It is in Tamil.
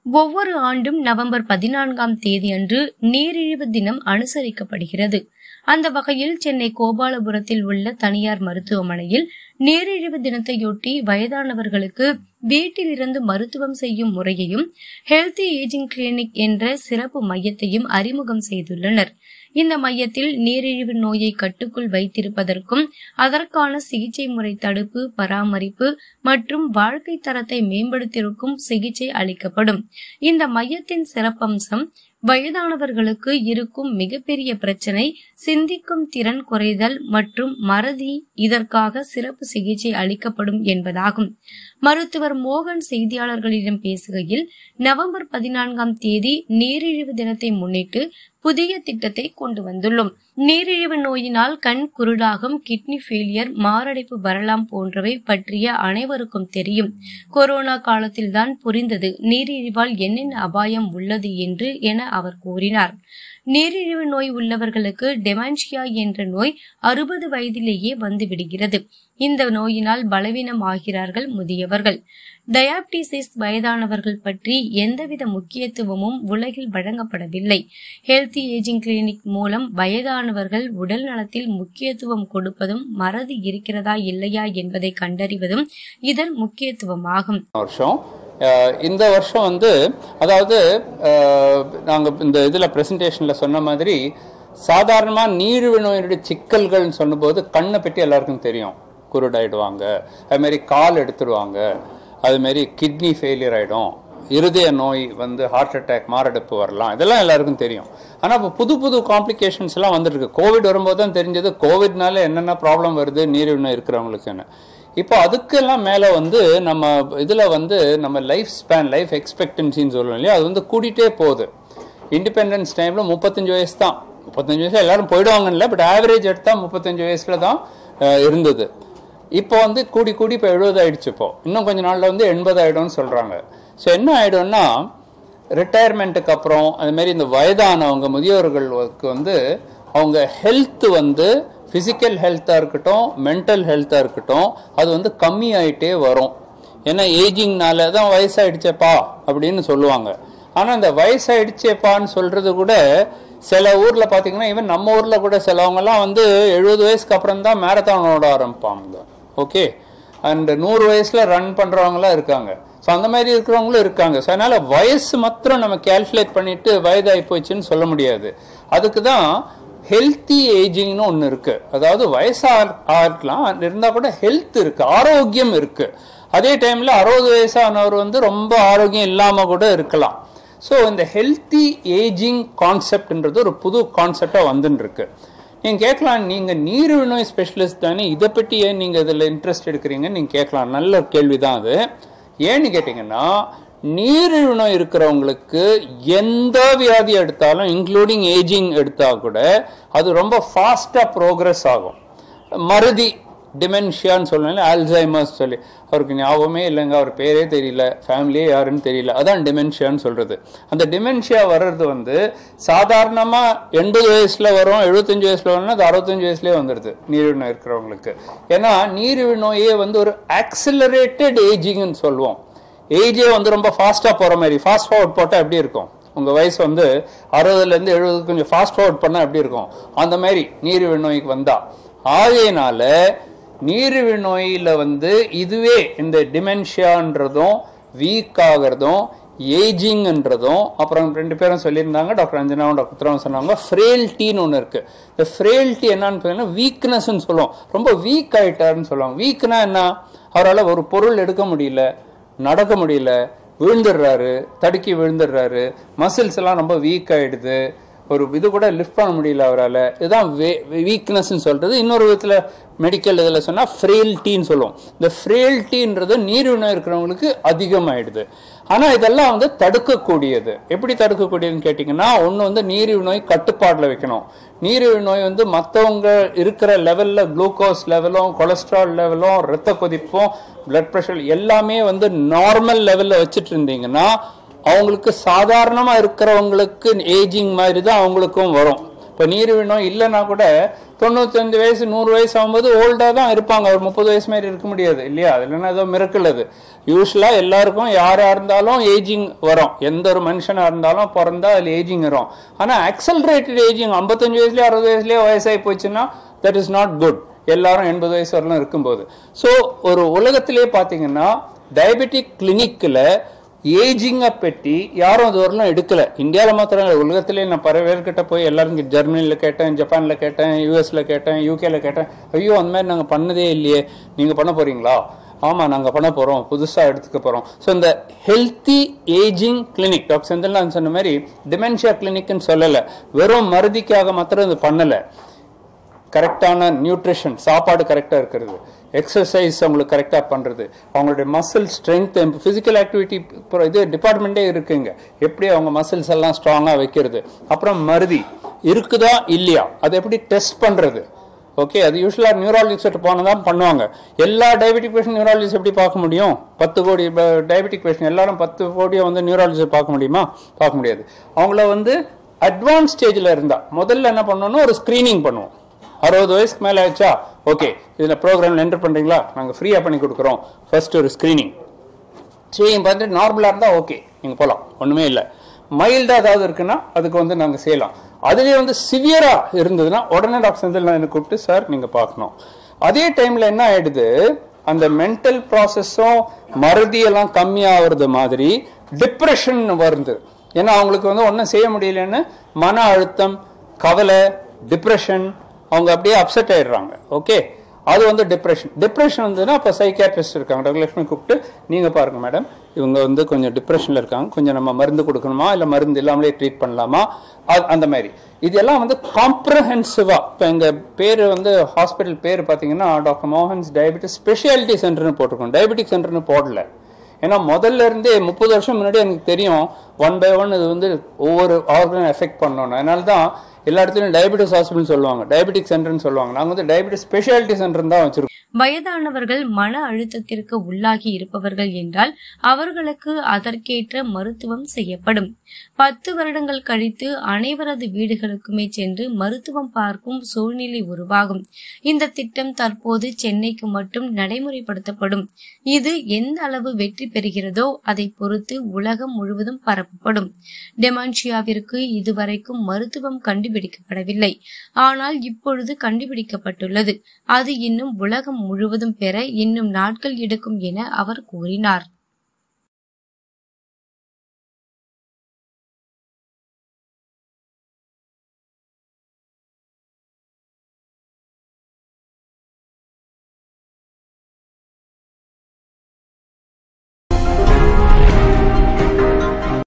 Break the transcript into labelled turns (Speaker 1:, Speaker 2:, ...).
Speaker 1: ஒவ்வொரு ஆண்டும் நவம்பர் பதினான்காம் தேதி அன்று நீரிழிவு தினம் அனுசரிக்கப்படுகிறது அந்த வகையில் சென்னை கோபாலபுரத்தில் உள்ள தனியார் மருத்துவமனையில் நீரிழிவு தினத்தையொட்டி வயதானவர்களுக்கு வீட்டில் இருந்து மருத்துவம் செய்யும் முறையையும் ஹெல்தி ஏஜிங் கிளினிக் என்ற சிறப்பு மையத்தையும் அறிமுகம் செய்துள்ளனர் இந்த மையத்தில் நீரிழிவு நோயை கட்டுக்குள் வைத்திருப்பதற்கும் அதற்கான சிகிச்சை முறை தடுப்பு பராமரிப்பு மற்றும் வாழ்க்கை தரத்தை மேம்படுத்தியிருக்கும் சிகிச்சை அளிக்கப்படும் இந்த மையத்தின் சிறப்பம்சம் வயதானவர்களுக்கு இருக்கும் மிகப்பெரிய பிரச்சனை சிந்திக்கும் திறன் குறைதல் மற்றும் மறதி இதற்காக சிறப்பு சிகிச்சை அளிக்கப்படும் என்பதாகும் மருத்துவர் மோகன் செய்தியாளர்களிடம் பேசுகையில் நவம்பர் பதினான்காம் தேதி நீரிழிவு தினத்தை முன்னிட்டு புதிய திட்டத்தை கொண்டு வந்துள்ளோம் நீரிழிவு நோயினால் கண் குருடாகும் கிட்னி ஃபெயிலியர் மாரடைப்பு வரலாம் போன்றவை பற்றிய அனைவருக்கும் தெரியும் கொரோனா காலத்தில்தான் புரிந்தது நீரிழிவால் என்னென்ன அபாயம் உள்ளது என்று என அவர் கூறினார் நீரிழிவு நோய் உள்ளவர்களுக்கு டெமான்ஷியா என்ற நோய் அறுபது வயதிலேயே வந்துவிடுகிறது இந்த நோயினால் பலவீனம் ஆகிறார்கள் முதியவர்கள் டயாபிட்டிசிஸ் வயதானவர்கள் பற்றி எந்தவித முக்கியத்துவமும் உலகில் வழங்கப்படவில்லை ஹெல்தி ஏஜிங் கிளினிக் மூலம் வயதானவர்கள் உடல் நலத்தில் முக்கியத்துவம் கொடுப்பதும் மறதி இருக்கிறதா இல்லையா என்பதை கண்டறிவதும் இதன் முக்கியத்துவமாகும்
Speaker 2: வருஷம் அஹ் இந்த வருஷம் வந்து அதாவது நாங்கள் இந்த இதில் ப்ரெசன்டேஷனில் சொன்ன மாதிரி சாதாரணமாக நீரிழிவு நோயினுடைய சிக்கல்கள்னு சொன்னபோது கண்ணை பற்றி எல்லாருக்கும் தெரியும் குருடாயிடுவாங்க அதுமாரி கால் எடுத்துடுவாங்க அதுமாரி கிட்னி ஃபெயிலியர் ஆகிடும் இருதய நோய் வந்து ஹார்ட் அட்டாக் மாரடைப்பு வரலாம் இதெல்லாம் எல்லாருக்கும் தெரியும் ஆனால் இப்போ புது புது காம்ப்ளிகேஷன்ஸ் எல்லாம் வந்துருக்கு கோவிட் வரும்போது தான் தெரிஞ்சது கோவிட்னால என்னென்ன ப்ராப்ளம் வருது நீரிழிவு நோய் இருக்கிறவங்களுக்குன்னு இப்போ அதுக்கெல்லாம் மேலே வந்து நம்ம இதில் வந்து நம்ம லைஃப் ஸ்பேன் லைஃப் எக்ஸ்பெக்டன்சின்னு சொல்லுவோம் இல்லையா அது வந்து கூட்டிகிட்டே போகுது இண்டிபெண்டன்ஸ் டைமில் முப்பத்தஞ்சு வயசு தான் முப்பத்தஞ்சு வயசு எல்லாரும் போயிடுவாங்கல்ல பட் ஆவரேஜ் எடுத்தால் முப்பத்தஞ்சு வயசில் தான் அஹ், இருந்தது இப்போ வந்து கூடி கூடி இப்போ எழுபது ஆயிடுச்சு இப்போ இன்னும் கொஞ்ச நாளில் வந்து எண்பது ஆயிடும்னு சொல்கிறாங்க ஸோ என்ன ஆயிடும்னா ரிட்டையர்மெண்ட்டுக்கு அப்புறம் அது மாதிரி இந்த வயதானவங்க முதியோர்களுக்கு வந்து அவங்க ஹெல்த் வந்து ஃபிசிக்கல் ஹெல்த்தாக இருக்கட்டும் மென்டல் ஹெல்த்தாக இருக்கட்டும் அது வந்து கம்மி ஆயிட்டே வரும் ஏன்னா ஏஜிங்னால தான் வயசாயிடுச்சேப்பா அப்படின்னு சொல்லுவாங்க ஆனால் இந்த வயசாயிடுச்சேப்பான்னு சொல்றது கூட சில ஊரில் பார்த்தீங்கன்னா ஈவன் நம்ம ஊரில் கூட சிலவங்கலாம் வந்து எழுபது வயசுக்கு அப்புறம் தான் மேரத்தான் ஓட ஆரம்பிப்பாங்க ஓகே அண்ட் நூறு வயசுல ரன் பண்றவங்களாம் இருக்காங்க ஸோ அந்த மாதிரி இருக்கிறவங்களும் இருக்காங்க ஸோ அதனால வயசு மாத்திரம் நம்ம கால்குலேட் பண்ணிட்டு வயதாகி போச்சுன்னு சொல்ல முடியாது அதுக்கு தான் ஹெல்த்தி ஏஜிங்னு ஒன்று இருக்கு அதாவது வயசா இருக்கலாம் இருந்தால் கூட ஹெல்த் இருக்கு ஆரோக்கியம் இருக்கு அதே டைம்ல அறுபது வயசானவர் வந்து ரொம்ப ஆரோக்கியம் இல்லாம கூட இருக்கலாம் ஸோ இந்த ஹெல்த்தி ஏஜிங் கான்செப்ட்ன்றது ஒரு புது கான்செப்டாக வந்துன்னு இருக்கு நீங்கள் கேட்கலாம் நீங்கள் நீரிழிவு நோய் ஸ்பெஷலிஸ்ட் தானே இதை பற்றி ஏன் நீங்கள் இதில் இன்ட்ரெஸ்ட் எடுக்கிறீங்கன்னு நீங்கள் கேட்கலாம் நல்ல கேள்வி தான் அது ஏன்னு கேட்டிங்கன்னா நீரிழிவு நோய் இருக்கிறவங்களுக்கு எந்த வியாதி எடுத்தாலும் இன்க்ளூடிங் ஏஜிங் எடுத்தா கூட அது ரொம்ப ஃபாஸ்ட்டாக ப்ரோக்ரஸ் ஆகும் மறதி டிமென்ஷியான்னு சொல்லல ஆல்சைமர்ஸ் சொல்லி அவருக்கு ஞாபகமே இல்லைங்க அவர் பேரே தெரியல ஃபேமிலியே யாருன்னு தெரியல அதான் டிமென்ஷியான்னு சொல்றது அந்த டிமென்ஷியா வர்றது வந்து சாதாரணமாக எண்பது வயசுல வரும் எழுபத்தஞ்சு வயசுல வரணும் அது அறுபத்தஞ்சு வயசுலேயே வந்துடுது நீரிழிவு நோய் இருக்கிறவங்களுக்கு ஏன்னா நீரிழிவு நோயே வந்து ஒரு ஆக்சிலரேட்டட் ஏஜிங்னு சொல்லுவோம் ஏஜே வந்து ரொம்ப ஃபாஸ்ட்டாக போகிற மாதிரி ஃபாஸ்ட் ஃபார்வர்ட் போட்டால் எப்படி இருக்கும் உங்கள் வயசு வந்து அறுபதுலேருந்து எழுபது கொஞ்சம் ஃபாஸ்ட் ஃபார்வர்ட் பண்ணால் எப்படி இருக்கும் அந்த மாதிரி நீரிழிவு நோய்க்கு வந்தா ஆகையினால நீரிழிவு நோயில் வந்து இதுவே இந்த டிமென்ஷியான்றதும் வீக் ஆகிறதும் ஏஜிங்ன்றதும் அப்புறம் ரெண்டு பேரும் சொல்லியிருந்தாங்க டாக்டர் அஞ்சனாவும் டாக்டர் உத்தரவும் சொன்னாங்க ஃப்ரேல்ட்டின்னு ஒன்று இருக்கு இந்த ஃப்ரேல்ட்டி என்னன்னு பார்த்தீங்கன்னா வீக்னஸ்ன்னு சொல்லுவோம் ரொம்ப வீக் ஆயிட்டாருன்னு சொல்லுவாங்க வீக்னா என்ன அவரால் ஒரு பொருள் எடுக்க முடியல நடக்க முடியல விழுந்துடுறாரு தடுக்கி விழுந்துடுறாரு மசில்ஸ் எல்லாம் ரொம்ப வீக் ஆயிடுது ஒரு இது கூட லிஃப்ட் பண்ண முடியல அவரால் இதுதான் வீக்னஸ்ன்னு சொல்றது இன்னொரு விதத்தில் மெடிக்கல் இதில் சொன்னால் ஃப்ரேல்ட்டின்னு சொல்லுவோம் இந்த ஃப்ரேல்ட்டின்றது நீரிழிவு நோய் இருக்கிறவங்களுக்கு அதிகமாயிடுது ஆனால் இதெல்லாம் வந்து தடுக்கக்கூடியது எப்படி தடுக்கக்கூடியதுன்னு கேட்டிங்கன்னா ஒன்று வந்து நீரிழிவு நோய் கட்டுப்பாட்டில் வைக்கணும் நீரிழிவு நோய் வந்து மற்றவங்க இருக்கிற லெவலில் குளுக்கோஸ் லெவலும் கொலஸ்ட்ரால் லெவலும் ரத்த கொதிப்பும் பிளட் ப்ரெஷர் எல்லாமே வந்து நார்மல் லெவலில் வச்சுட்டு இருந்தீங்கன்னா அவங்களுக்கு சாதாரணமாக இருக்கிறவங்களுக்கு ஏஜிங் மாதிரி தான் அவங்களுக்கும் வரும் இப்போ நீரிழிவு இல்லைன்னா கூட தொண்ணூத்தஞ்சு வயசு நூறு வயசு ஆகும்போது ஓல்டாக தான் இருப்பாங்க ஒரு முப்பது வயசு மாதிரி இருக்க முடியாது இல்லையா அது இல்லைன்னா ஏதோ மிரக்கல் அது யூஸ்வலாக எல்லாருக்கும் யாராக இருந்தாலும் ஏஜிங் வரும் எந்த ஒரு மனுஷனாக இருந்தாலும் பிறந்தா அதில் ஏஜிங் வரும் ஆனால் அக்சலரேட்டட் ஏஜிங் ஐம்பத்தஞ்சு வயசுலேயே அறுபது வயசுலேயே வயசாகி போச்சுன்னா தட் இஸ் நாட் குட் எல்லாரும் எண்பது வயசு வரலாம் இருக்கும்போது ஸோ ஒரு உலகத்திலே பார்த்தீங்கன்னா டயபெட்டிக் கிளினிக்கில் ஏஜிங்கை பற்றி யாரும் அது வரலாம் எடுக்கல இந்தியாவில் மாத்திரம் இல்லை உலகத்திலே நான் பல பேர்கிட்ட போய் எல்லாரும் ஜெர்மனியில் கேட்டேன் ஜப்பானில் கேட்டேன் யூஎஸ்ல கேட்டேன் யூகேல கேட்டேன் ஐயோ அந்த மாதிரி நாங்கள் பண்ணதே இல்லையே நீங்கள் பண்ண போறீங்களா ஆமாம் நாங்கள் பண்ண போகிறோம் புதுசாக எடுத்துக்க போகிறோம் ஸோ இந்த healthy ageing clinic doctor Senthilnathan சொன்ன மாதிரி டிமென்ஷியா கிளினிக்னு சொல்லலை வெறும் மருதிக்காக மாத்திரம் இது பண்ணலை கரெக்டான நியூட்ரிஷன் சாப்பாடு கரெக்டாக இருக்கிறது எக்ஸசைஸ் அவங்களுக்கு கரெக்டாக பண்ணுறது அவங்களுடைய மசில் ஸ்ட்ரென்த் ஃபிசிக்கல் ஆக்டிவிட்டி இது டிபார்ட்மெண்ட்டே இருக்குங்க எப்படி அவங்க மசில்ஸ் எல்லாம் ஸ்ட்ராங்காக வைக்கிறது அப்புறம் மருதி இருக்குதா இல்லையா அதை எப்படி டெஸ்ட் பண்ணுறது ஓகே அது யூஸ்வலாக நியூராலஜிஸ்ட் போனால் தான் பண்ணுவாங்க எல்லா டயபெட்டிக் பேஷண்ட் நியூராலஜிஸ்ட் எப்படி பார்க்க முடியும் பத்து கோடி டயபெட்டிக் பேஷண்ட் எல்லாரும் பத்து கோடியை வந்து நியூராலஜிஸ்ட் பார்க்க முடியுமா பார்க்க முடியாது அவங்கள வந்து அட்வான்ஸ் ஸ்டேஜில் இருந்தால் முதல்ல என்ன பண்ணணும்னா ஒரு ஸ்க்ரீனிங் பண்ணுவோம் அறுபது வயசுக்கு மேலே ஆச்சா ஓகே இதில் ப்ரோக்ராமில் என்டர் பண்ணுறீங்களா நாங்கள் ஃப்ரீயாக பண்ணி கொடுக்குறோம் ஃபர்ஸ்ட் ஒரு ஸ்க்ரீனிங் ஸ்க்ரீனிங் பார்த்துட்டு நார்மலாக இருந்தால் ஓகே நீங்கள் போகலாம் ஒன்றுமே இல்லை மைல்டாக ஏதாவது இருக்குன்னா அதுக்கு வந்து நாங்கள் செய்யலாம் அதுலேயே வந்து சிவியராக இருந்ததுன்னா உடனே டாக்டர் செந்தில் எனக்கு கூப்பிட்டு சார் நீங்கள் பார்க்கணும் அதே டைமில் என்ன ஆயிடுது அந்த மென்டல் ப்ராசஸும் மறதியெல்லாம் கம்மியாகிறது மாதிரி டிப்ரெஷன் வருது ஏன்னா அவங்களுக்கு வந்து ஒன்றும் செய்ய முடியலன்னு மன அழுத்தம் கவலை டிப்ரெஷன் அவங்க அப்படியே அப்செட் ஆயிடுறாங்க ஓகே அது வந்து டிப்ரெஷன் டிப்ரெஷன் வந்ததுன்னா அப்போ சைக்கியாட்ரிஸ்ட் இருக்காங்க டாக்டர் லட்சுமி கூப்பிட்டு நீங்கள் பாருங்க மேடம் இவங்க வந்து கொஞ்சம் டிப்ரெஷனில் இருக்காங்க கொஞ்சம் நம்ம மருந்து கொடுக்கணுமா இல்லை மருந்து இல்லாமலே ட்ரீட் பண்ணலாமா அந்த மாதிரி இதெல்லாம் வந்து காம்ப்ரஹென்சிவாக இப்போ எங்கள் பேர் வந்து ஹாஸ்பிட்டல் பேர் பார்த்தீங்கன்னா டாக்டர் மோகன்ஸ் டயபெட்டிஸ் ஸ்பெஷாலிட்டி சென்டர்னு போட்டிருக்கோம் டயபெட்டிக் சென்டர்னு போடல ஏன்னா முதல்ல இருந்தே முப்பது வருஷம் முன்னாடி எனக்கு தெரியும் ஒன் பை ஒன் இது வந்து ஒவ்வொரு ஆர்கனும் எஃபெக்ட் பண்ணணும் அதனால தான் எல்லா இடத்துலையும் டயபெட்டிஸ் ஹாஸ்பிட்டல் சொல்லுவாங்க டயபெட்டிக் சென்டர்னு சொல்லுவாங்க நாங்கள் வந்து டயபெட்டிஸ் ஸ்பெஷாலிட்டி சென்டர் தான் வச்சிருக்கோம்
Speaker 1: வயதானவர்கள் மன அழுத்தத்திற்கு உள்ளாகி இருப்பவர்கள் என்றால் அவர்களுக்கு அதற்கேற்ற மருத்துவம் செய்யப்படும் பத்து வருடங்கள் கழித்து அனைவரது வீடுகளுக்குமே சென்று மருத்துவம் பார்க்கும் சூழ்நிலை உருவாகும் இந்த திட்டம் தற்போது சென்னைக்கு மட்டும் நடைமுறைப்படுத்தப்படும் இது எந்த அளவு வெற்றி பெறுகிறதோ அதை பொறுத்து உலகம் முழுவதும் பரப்பப்படும் டெமான்ஷியாவிற்கு இதுவரைக்கும் மருத்துவம் கண்டுபிடிக்கப்படவில்லை ஆனால் இப்பொழுது கண்டுபிடிக்கப்பட்டுள்ளது அது இன்னும் உலகம் முழுவதும் பெற இன்னும் நாட்கள் எடுக்கும் என அவர் கூறினார்